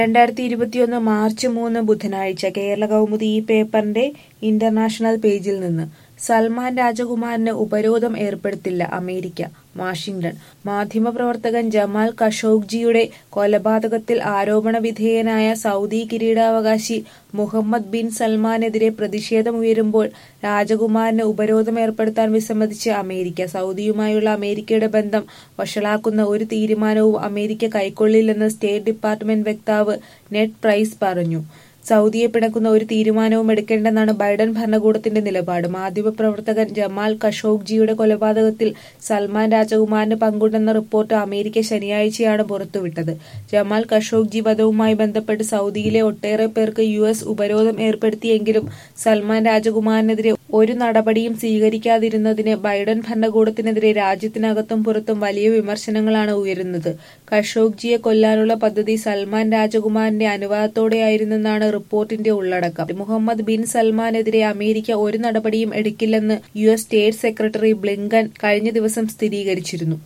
രണ്ടായിരത്തി ഇരുപത്തിയൊന്ന് മാർച്ച് മൂന്ന് ബുധനാഴ്ച കേരള കൗമുദി ഈ പേപ്പറിന്റെ ഇന്റർനാഷണൽ പേജിൽ നിന്ന് സൽമാൻ രാജകുമാരന് ഉപരോധം ഏർപ്പെടുത്തില്ല അമേരിക്ക വാഷിംഗ്ടൺ മാധ്യമപ്രവർത്തകൻ ജമാൽ ഖഷോഗ്ജിയുടെ കൊലപാതകത്തിൽ ആരോപണ വിധേയനായ സൗദി കിരീടാവകാശി മുഹമ്മദ് ബിൻ സൽമാനെതിരെ പ്രതിഷേധമുയരുമ്പോൾ രാജകുമാരന് ഉപരോധം ഏർപ്പെടുത്താൻ വിസമ്മതിച്ച് അമേരിക്ക സൗദിയുമായുള്ള അമേരിക്കയുടെ ബന്ധം വഷളാക്കുന്ന ഒരു തീരുമാനവും അമേരിക്ക കൈക്കൊള്ളില്ലെന്ന് സ്റ്റേറ്റ് ഡിപ്പാർട്ട്മെന്റ് വക്താവ് നെഡ് പ്രൈസ് പറഞ്ഞു സൗദിയെ പിണക്കുന്ന ഒരു തീരുമാനവും എടുക്കേണ്ടെന്നാണ് ബൈഡൻ ഭരണകൂടത്തിന്റെ നിലപാട് മാധ്യമപ്രവർത്തകൻ ജമാൽ ഖഷോഗ്ജിയുടെ കൊലപാതകത്തിൽ സൽമാൻ രാജകുമാരന് പങ്കുണ്ടെന്ന റിപ്പോർട്ട് അമേരിക്ക ശനിയാഴ്ചയാണ് പുറത്തുവിട്ടത് ജമാൽ ഖഷോഗ്ജി വധവുമായി ബന്ധപ്പെട്ട് സൗദിയിലെ ഒട്ടേറെ പേർക്ക് യു എസ് ഉപരോധം ഏർപ്പെടുത്തിയെങ്കിലും സൽമാൻ രാജകുമാരനെതിരെ ഒരു നടപടിയും സ്വീകരിക്കാതിരുന്നതിന് ബൈഡൻ ഭരണകൂടത്തിനെതിരെ രാജ്യത്തിനകത്തും പുറത്തും വലിയ വിമർശനങ്ങളാണ് ഉയരുന്നത് ഖഷോഗ്ജിയെ കൊല്ലാനുള്ള പദ്ധതി സൽമാൻ രാജകുമാരന്റെ അനുവാദത്തോടെയായിരുന്നെന്നാണ് റിപ്പോർട്ടിന്റെ ഉള്ളടക്കം മുഹമ്മദ് ബിൻ സൽമാനെതിരെ അമേരിക്ക ഒരു നടപടിയും എടുക്കില്ലെന്ന് U S state secretary Blinken കഴിഞ്ഞ ദിവസം സ്ഥിരീകരിച്ചിരുന്നു